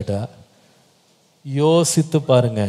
கேட்டா யோசித்து பாருங்க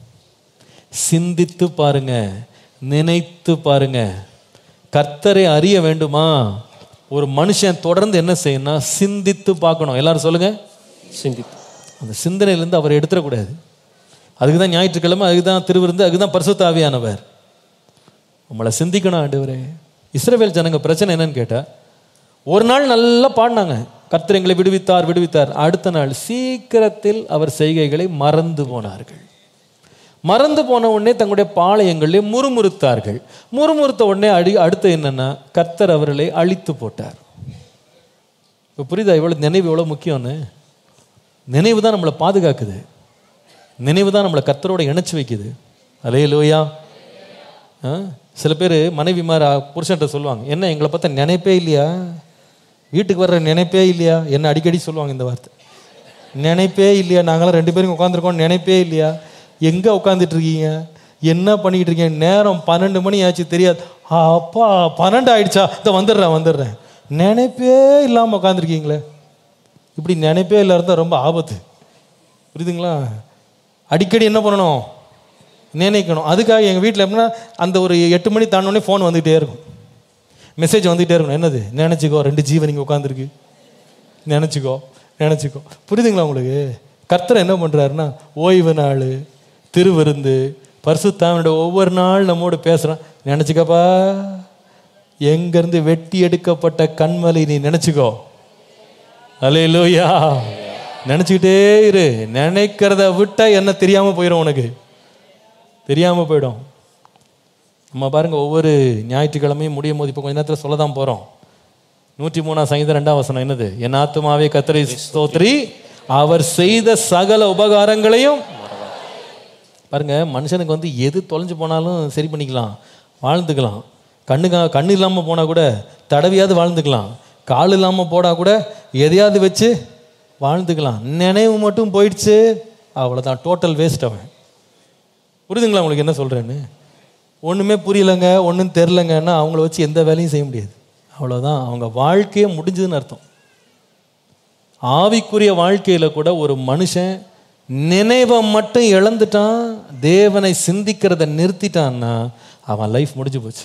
சிந்தித்து பாருங்க நினைத்து பாருங்க கர்த்தரை அறிய வேண்டுமா ஒரு மனுஷன் தொடர்ந்து என்ன செய்யணும்னா சிந்தித்து பார்க்கணும் எல்லாரும் சொல்லுங்க சிந்தித்து அந்த சிந்தனையிலேருந்து அவர் எடுத்துடக்கூடாது அதுக்கு தான் ஞாயிற்றுக்கிழமை அதுக்கு தான் திருவிருந்து அதுக்கு தான் பரிசுத்த ஆவியானவர் உங்களை சிந்திக்கணும் ஆண்டவரே இஸ்ரவேல் ஜனங்க பிரச்சனை என்னன்னு கேட்டா ஒரு நாள் நல்லா பாடினாங்க கர்த்தர் எங்களை விடுவித்தார் விடுவித்தார் அடுத்த நாள் சீக்கிரத்தில் அவர் செய்கைகளை மறந்து போனார்கள் மறந்து போன உடனே தங்களுடைய பாளையங்களிலே முறுமுறுத்தார்கள் முறுமுறுத்த உடனே அடி அடுத்து என்னன்னா கர்த்தர் அவர்களை அழித்து போட்டார் இப்போ புரியுதா இவ்வளவு நினைவு எவ்வளோ முக்கியம்னு நினைவு தான் நம்மளை பாதுகாக்குது நினைவு தான் நம்மளை கர்த்தரோட இணைச்சு வைக்குது அலே லோயா ஆ? சில பேர் மனைவி மாதிரி புருஷன்ட்ட சொல்லுவாங்க என்ன எங்களை பார்த்தா நினைப்பே இல்லையா வீட்டுக்கு வர்ற நினைப்பே இல்லையா என்ன அடிக்கடி சொல்லுவாங்க இந்த வார்த்தை நினைப்பே இல்லையா நாங்களாம் ரெண்டு பேரும் உட்காந்துருக்கோம் நினைப்பே இல்லையா எங்கே உட்காந்துட்டு இருக்கீங்க என்ன பண்ணிக்கிட்டு இருக்கீங்க நேரம் பன்னெண்டு மணி ஆச்சு தெரியாது ஆ, அப்பா பன்னெண்டு ஆயிடுச்சா இதை வந்துடுறேன் வந்துடுறேன் நினைப்பே இல்லாமல் உட்காந்துருக்கீங்களே இப்படி நினைப்பே இல்லாத ரொம்ப ஆபத்து புரியுதுங்களா அடிக்கடி என்ன பண்ணணும் நினைக்கணும் அதுக்காக எங்கள் வீட்டில் எப்படின்னா அந்த ஒரு எட்டு மணி தாண்டோடனே ஃபோன் வந்துகிட்டே இருக்கும் மெசேஜ் வந்துகிட்டே இருக்கணும் என்னது நினச்சிக்கோ ரெண்டு ஜீவன் இங்கே உட்காந்துருக்கு நினச்சிக்கோ நினச்சிக்கோ புரியுதுங்களா உங்களுக்கு கர்த்தர் என்ன பண்ணுறாருன்னா ஓய்வு நாள் திருவிருந்து பரிசுத்தாமனோட ஒவ்வொரு நாள் நம்மோடு பேசுகிறான் நினச்சிக்கப்பா எங்கேருந்து வெட்டி எடுக்கப்பட்ட கண்மலை நீ நினச்சிக்கோ அலையிலோயா நினச்சிக்கிட்டே இரு நினைக்கிறத விட்டா என்ன தெரியாமல் போயிடும் உனக்கு தெரியாமல் போயிடும் நம்ம பாருங்க ஒவ்வொரு ஞாயிற்றுக்கிழமையும் முடியும் போது இப்போ கொஞ்ச நேரத்தில் சொல்ல தான் போகிறோம் நூற்றி மூணாம் சங்கீதம் ரெண்டாம் வசனம் என்னது என் ஆத்துமாவே கத்தரை ஸ்தோத்ரி அவர் செய்த சகல உபகாரங்களையும் பாருங்க மனுஷனுக்கு வந்து எது தொலைஞ்சு போனாலும் சரி பண்ணிக்கலாம் வாழ்ந்துக்கலாம் கண்ணுக்கா கண்ணு இல்லாமல் போனால் கூட தடவியாவது வாழ்ந்துக்கலாம் கால் இல்லாமல் போனால் கூட எதையாவது வச்சு வாழ்ந்துக்கலாம் நினைவு மட்டும் போயிடுச்சு அவ்வளோதான் டோட்டல் வேஸ்ட் அவன் புரியுதுங்களா உங்களுக்கு என்ன சொல்கிறேன்னு ஒன்றுமே புரியலைங்க ஒன்றும் தெரிலங்கன்னா அவங்கள வச்சு எந்த வேலையும் செய்ய முடியாது அவ்வளோதான் அவங்க வாழ்க்கையே முடிஞ்சதுன்னு அர்த்தம் ஆவிக்குரிய வாழ்க்கையில் கூட ஒரு மனுஷன் நினைவை மட்டும் இழந்துட்டான் தேவனை சிந்திக்கிறத நிறுத்திட்டான்னா அவன் லைஃப் முடிஞ்சு போச்சு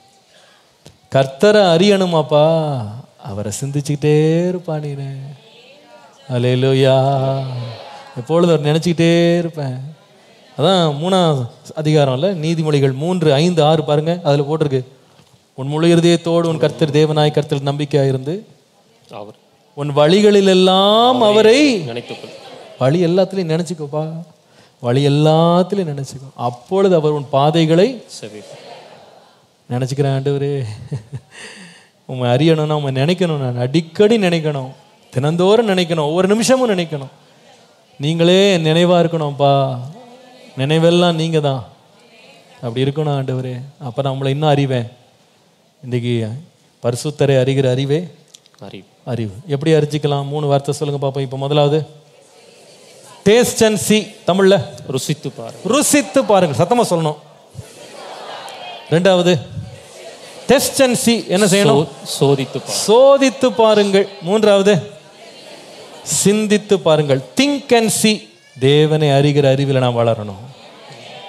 கர்த்தரை அறியணுமாப்பா அவரை சிந்திச்சுக்கிட்டே இருப்பானீரே அலையிலோயா எப்பொழுது அவர் நினச்சிக்கிட்டே இருப்பேன் அதான் மூணாம் அதிகாரம்ல நீதிமொழிகள் மூன்று ஐந்து ஆறு பாருங்க அதில் போட்டிருக்கு உன் முழு இருதயத்தோடு உன் கர்த்தர் தேவனாய் கர்த்தர் நம்பிக்கையாக இருந்து அவர் உன் வழிகளில் எல்லாம் அவரை நினைத்துக்கொள் வழி எல்லாத்துலையும் நினச்சிக்கோப்பா வழி எல்லாத்துலையும் நினச்சிக்கோ அப்பொழுது அவர் உன் பாதைகளை சரி நினச்சிக்கிறேன் ஆண்டவரே உண்மை அறியணும்னா உண்மை நினைக்கணும் நான் அடிக்கடி நினைக்கணும் தினந்தோறும் நினைக்கணும் ஒவ்வொரு நிமிஷமும் நினைக்கணும் நீங்களே நினைவாக இருக்கணும்ப்பா நினைவெல்லாம் நீங்கள் தான் அப்படி இருக்கணும் ஆண்டவரே அப்போ நான் உங்களை இன்னும் அறிவேன் இன்றைக்கி பரிசுத்தரை அறிகிற அறிவே அறிவு அறிவு எப்படி அறிஞ்சிக்கலாம் மூணு வார்த்தை சொல்லுங்க பாப்போம் இப்போ முதலாவது டேஸ்ட் அண்ட் சி தமிழ்ல ருசித்து பாரு ருசித்து பாருங்க சத்தமா சொல்லணும் ரெண்டாவது டெஸ்ட் அண்ட் சி என்ன செய்யணும் சோ- சோதித்து பாரு சோதித்து பாருங்கள் மூன்றாவது சிந்தித்து பாருங்கள் திங்க் அண்ட் சி தேவனை அறிகிற அறிவில் நாம் வளரணும்